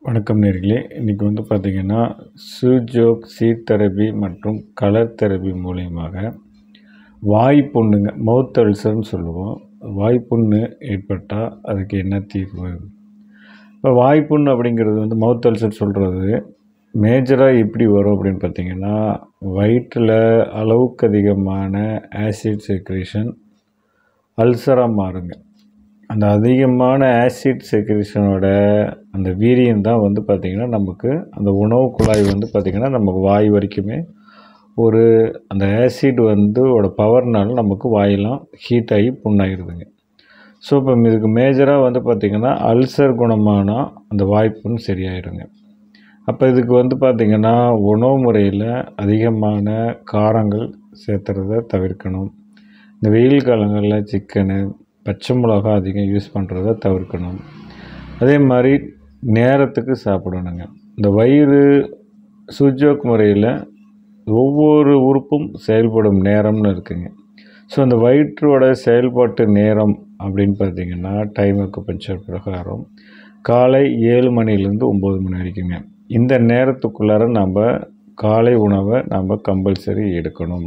வணக்கம் நேர்களே இன்றைக்கி வந்து பார்த்திங்கன்னா சூஜோக் சீட் தெரபி மற்றும் கலர் தெரபி மூலியமாக வாய்ப்புண்ணுங்க மவுத் அல்சர்னு சொல்லுவோம் வாய்ப்புண்ணு ஏற்பட்டால் அதுக்கு என்ன தீர்வு இப்போ வாய்ப்புண் அப்படிங்கிறது வந்து மவுத் அல்சர் சொல்கிறது மேஜராக எப்படி வரும் அப்படின்னு பார்த்தீங்கன்னா வயிற்றில் அளவுக்கு அதிகமான ஆசிட் செக்ரேஷன் அல்சராக மாறுங்க அந்த அதிகமான ஆசிட் செக்ரேஷனோட அந்த வீரியம் தான் வந்து பார்த்திங்கன்னா நமக்கு அந்த உணவு குழாய் வந்து பார்த்திங்கன்னா நமக்கு வாய் வரைக்குமே ஒரு அந்த ஆசிட் வந்து ஓட பவர்னால நமக்கு வாயெல்லாம் ஹீட் ஆகி புண்ணாகிடுதுங்க ஸோ இப்போ இதுக்கு மேஜராக வந்து பார்த்திங்கன்னா அல்சர் குணமானால் அந்த வாய்ப்புன்னு சரியாயிடுங்க அப்போ இதுக்கு வந்து பார்த்திங்கன்னா உணவு முறையில் அதிகமான காரங்கள் சேர்த்துறத தவிர்க்கணும் இந்த வெயில் காலங்களில் சிக்கனு பச்சை மிளகா அதிகம் யூஸ் பண்ணுறத தவிர்க்கணும் அதே மாதிரி நேரத்துக்கு சாப்பிடணுங்க இந்த வயிறு சுஜோக் முறையில் ஒவ்வொரு உறுப்பும் செயல்படும் நேரம்னு இருக்குங்க ஸோ அந்த வயிற்றோட செயல்பாட்டு நேரம் அப்படின்னு பார்த்தீங்கன்னா டைம் அக்குபஞ்சர் பிரகாரம் காலை ஏழு மணிலேருந்து ஒம்பது மணி வரைக்குங்க இந்த நேரத்துக்குள்ளார நம்ம காலை உணவை நம்ம கம்பல்சரி எடுக்கணும்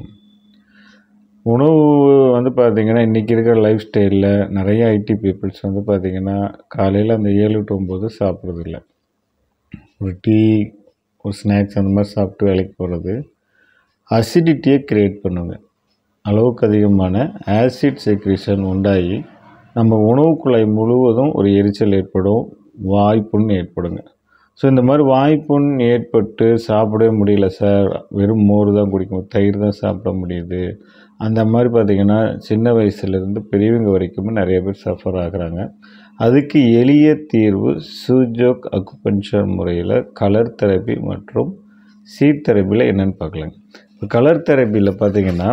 உணவு வந்து பார்த்திங்கன்னா இன்றைக்கி இருக்கிற லைஃப் ஸ்டைலில் நிறைய ஐடி பீப்புள்ஸ் வந்து பார்த்திங்கன்னா காலையில் அந்த ஏழு டு ஒம்பது சாப்பிட்றதில்ல ஒரு டீ ஒரு ஸ்நாக்ஸ் அந்த மாதிரி சாப்பிட்டு வேலைக்கு போகிறது அசிடிட்டியை க்ரியேட் பண்ணுங்க அளவுக்கு அதிகமான ஆசிட் செக்ரேஷன் உண்டாகி நம்ம உணவு குழாய் முழுவதும் ஒரு எரிச்சல் ஏற்படும் வாய்ப்புண் ஏற்படுங்க ஸோ இந்த மாதிரி வாய்ப்புண் ஏற்பட்டு சாப்பிடவே முடியல சார் வெறும் மோர் தான் குடிக்கும் தயிர் தான் சாப்பிட முடியுது அந்த மாதிரி பார்த்திங்கன்னா சின்ன வயசுலேருந்து பெரியவங்க வரைக்கும் நிறைய பேர் சஃபர் ஆகுறாங்க அதுக்கு எளிய தீர்வு சூஜோக் அக்குபஞ்சர் முறையில் கலர் தெரப்பி மற்றும் சீட் தெரப்பியில் என்னென்னு பார்க்கலாங்க இப்போ கலர் தெரப்பியில் பார்த்திங்கன்னா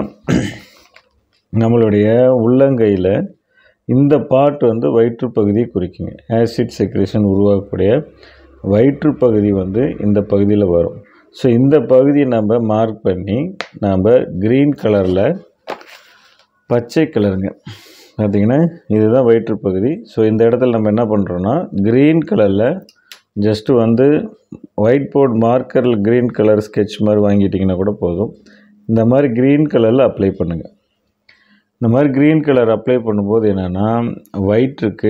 நம்மளுடைய உள்ளங்கையில் இந்த பார்ட் வந்து வயிற்றுப்பகுதியை குறிக்குங்க ஆசிட் செக்ரேஷன் உருவாக்கக்கூடிய வயிற்றுப்பகுதி வந்து இந்த பகுதியில் வரும் ஸோ இந்த பகுதியை நம்ம மார்க் பண்ணி நாம் க்ரீன் கலரில் பச்சை கலருங்க பார்த்திங்கன்னா இதுதான் வயிற்றுப்பகுதி ஸோ இந்த இடத்துல நம்ம என்ன பண்ணுறோன்னா க்ரீன் கலரில் ஜஸ்ட்டு வந்து ஒயிட் போர்ட் மார்க்கரில் க்ரீன் கலர் ஸ்கெட்ச் மாதிரி வாங்கிட்டிங்கன்னா கூட போதும் இந்த மாதிரி க்ரீன் கலரில் அப்ளை பண்ணுங்கள் இந்த மாதிரி க்ரீன் கலர் அப்ளை பண்ணும்போது என்னென்னா வயிற்றுக்கு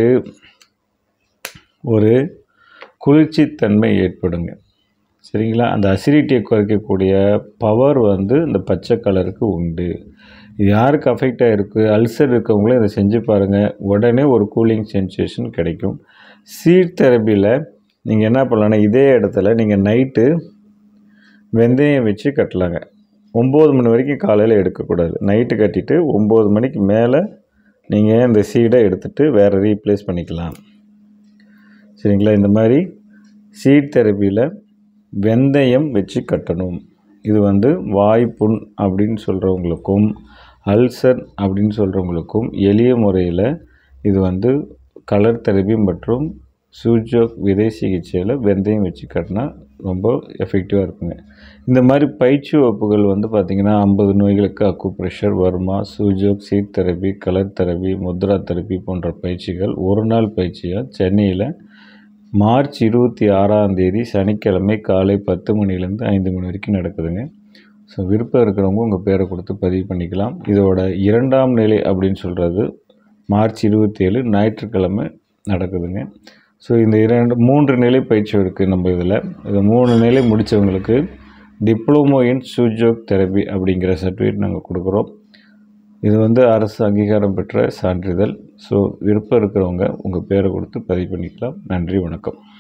ஒரு குளிர்ச்சித்தன்மை ஏற்படுங்க சரிங்களா அந்த அசிடிட்டியை குறைக்கக்கூடிய பவர் வந்து இந்த பச்சை கலருக்கு உண்டு இது யாருக்கு அஃபெக்ட் ஆகிருக்கு அல்சர் இருக்கவங்களும் இதை செஞ்சு பாருங்கள் உடனே ஒரு கூலிங் சென்சேஷன் கிடைக்கும் சீட் தெரப்பியில் நீங்கள் என்ன பண்ணலான்னா இதே இடத்துல நீங்கள் நைட்டு வெந்தயம் வச்சு கட்டலாங்க ஒம்பது மணி வரைக்கும் காலையில் எடுக்கக்கூடாது நைட்டு கட்டிட்டு ஒம்பது மணிக்கு மேலே நீங்கள் இந்த சீடை எடுத்துகிட்டு வேறு ரீப்ளேஸ் பண்ணிக்கலாம் சரிங்களா இந்த மாதிரி சீட் தெரப்பியில் வெந்தயம் வச்சு கட்டணும் இது வந்து வாய்ப்புண் அப்படின்னு சொல்கிறவங்களுக்கும் அல்சர் அப்படின்னு சொல்கிறவங்களுக்கும் எளிய முறையில் இது வந்து கலர் தெரப்பி மற்றும் சூஜோக் விதை சிகிச்சையில் வெந்தயம் வச்சு கட்டினா ரொம்ப எஃபெக்டிவாக இருக்குங்க இந்த மாதிரி பயிற்சி வகுப்புகள் வந்து பார்த்திங்கன்னா ஐம்பது நோய்களுக்கு acupressure varma Sujok seed therapy colour therapy mudra therapy போன்ற பயிற்சிகள் ஒரு நாள் பயிற்சியாக சென்னையில் மார்ச் இருபத்தி ஆறாம் தேதி சனிக்கிழமை காலை பத்து மணிலேருந்து ஐந்து மணி வரைக்கும் நடக்குதுங்க ஸோ விருப்பம் இருக்கிறவங்க உங்கள் பேரை கொடுத்து பதிவு பண்ணிக்கலாம் இதோட இரண்டாம் நிலை அப்படின்னு சொல்கிறது மார்ச் இருபத்தி ஏழு ஞாயிற்றுக்கிழமை நடக்குதுங்க ஸோ இந்த இரண்டு மூன்று நிலை பயிற்சி இருக்குது நம்ம இதில் இது மூணு நிலை முடித்தவங்களுக்கு டிப்ளமோ இன் சூஜோக் தெரப்பி அப்படிங்கிற சர்டிஃபிகேட் நாங்கள் கொடுக்குறோம் இது வந்து அரசு அங்கீகாரம் பெற்ற சான்றிதழ் ஸோ விருப்பம் இருக்கிறவங்க உங்கள் பேரை கொடுத்து பதிவு பண்ணிக்கலாம் நன்றி வணக்கம்